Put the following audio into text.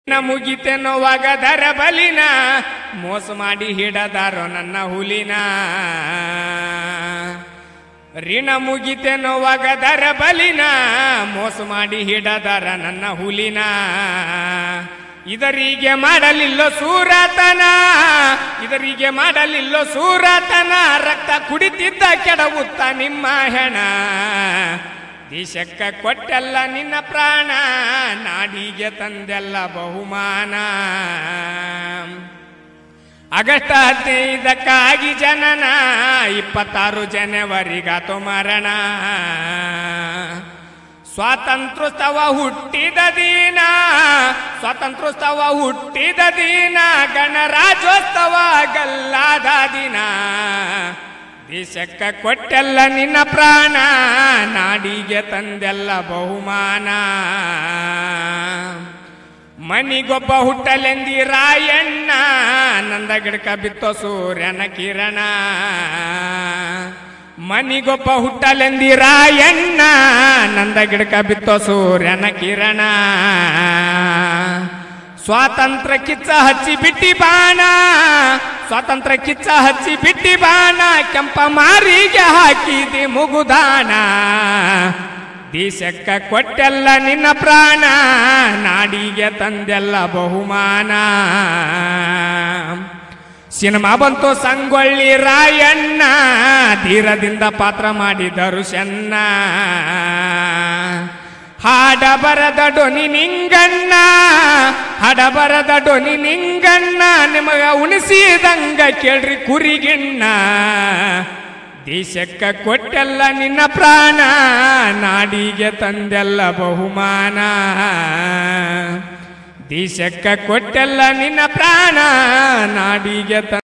ನ ಮುಗಿತೆನೋ ಒಗದರ ಬಲಿನ ಮೋಸ ಮಾಡಿ ಹಿಡದಾರೋ ನನ್ನ ಹುಲಿನ ಋಣ ಮುಗಿತೆನೋ ಒಗದರ ಬಲಿನ ಮೋಸ ಮಾಡಿ ಹಿಡದಾರ ನನ್ನ ಹುಲಿನ ಇದರಿಗೆ ಮಾಡಲಿಲ್ಲ ಸೂರತನ ಇದರಿಗೆ ಮಾಡಲಿಲ್ಲ ಸೂರತನ ರಕ್ತ ಕುಡಿತಿದ್ದ ಕೆಡವುತ್ತ ನಿಮ್ಮ ಹೆಣ ದೇಶಕ್ಕ ಕೊಟ್ಟೆಲ್ಲ ನಿನ್ನ ಪ್ರಾಣ ನಾಡಿಗೆ ತಂದೆಲ್ಲ ಬಹುಮಾನ ಆಗಸ್ಟ್ ಹದಿನೈದಕ್ಕಾಗಿ ಜನನ ಇಪ್ಪತ್ತಾರು ಜನವರಿಗಾತು ಮರಣ ಸ್ವಾತಂತ್ರ್ಯೋತ್ಸವ ಹುಟ್ಟಿದ ದಿನ ಸ್ವಾತಂತ್ರ್ಯೋತ್ಸವ ಹುಟ್ಟಿದ ದಿನ ಗಣರಾಜ್ಯೋತ್ಸವ ಗಲ್ಲಾದ ದಿನ ದೇಶಕ್ಕ ಕೊಟ್ಟೆಲ್ಲ ನಿನ್ನ ಪ್ರಾಣ ನಾಡಿಗೆ ತಂದೆಲ್ಲ ಬಹುಮಾನ ಮನಿಗೊಬ್ಬ ಹುಟ್ಟಲೆಂದಿ ರಾಯಣ್ಣ ನಂದ ಗಿಡಕ ಬಿತ್ತೋ ಸೂರ್ಯನ ಕಿರಣ ಮನಿಗೊಬ್ಬ ಹುಟ್ಟಲೆಂದಿ ರಾಯಣ್ಣ ನಂದ ಗಿಡಕ ಬಿತ್ತೋ ಸೂರ್ಯನ ಕಿರಣ ಸ್ವಾತಂತ್ರ್ಯ ಕಿಚ್ಚ ಹಚ್ಚಿ ಬಿಟ್ಟಿ ಬಾಣ ಸ್ವಾತಂತ್ರ್ಯ ಕಿಚ್ಚ ಹಚ್ಚಿ ಬಿಟ್ಟಿ ಬಾಣ ಕೆಂಪ ಮಾರಿಗೆ ಹಾಕಿದಿ ಮುಗುದಾನ ದೇಶಕ್ಕ ಕೊಟ್ಟೆಲ್ಲ ನಿನ್ನ ಪ್ರಾಣ ನಾಡಿಗೆ ತಂದೆಲ್ಲ ಬಹುಮಾನ ಸಿನಿಮಾ ಬಂತು ಸಂಗೊಳ್ಳಿ ರಾಯಣ್ಣ ಧೀರದಿಂದ ಪಾತ್ರ ಮಾಡಿದರು ಶನ್ನ ಹಾಡ ಬರದ ಡೊನಿ ನಿಂಗಣ್ಣ ಹಾಡ ಬರದ ಡೊನಿ ನಿಂಗಣ್ಣ ನಿಮಗ ಉಣಿಸಿದಂಗ ಕೇಳ್ರಿ ಕುರಿಗಿಣ್ಣ ದೇಶಕ್ಕ ಕೊಟ್ಟೆಲ್ಲ ನಿನ್ನ ಪ್ರಾಣ ನಾಡಿಗೆ ತಂದೆಲ್ಲ ಬಹುಮಾನ ದೇಶಕ್ಕ ಕೊಟ್ಟೆಲ್ಲ ನಿನ್ನ ಪ್ರಾಣ ನಾಡಿಗೆ ತ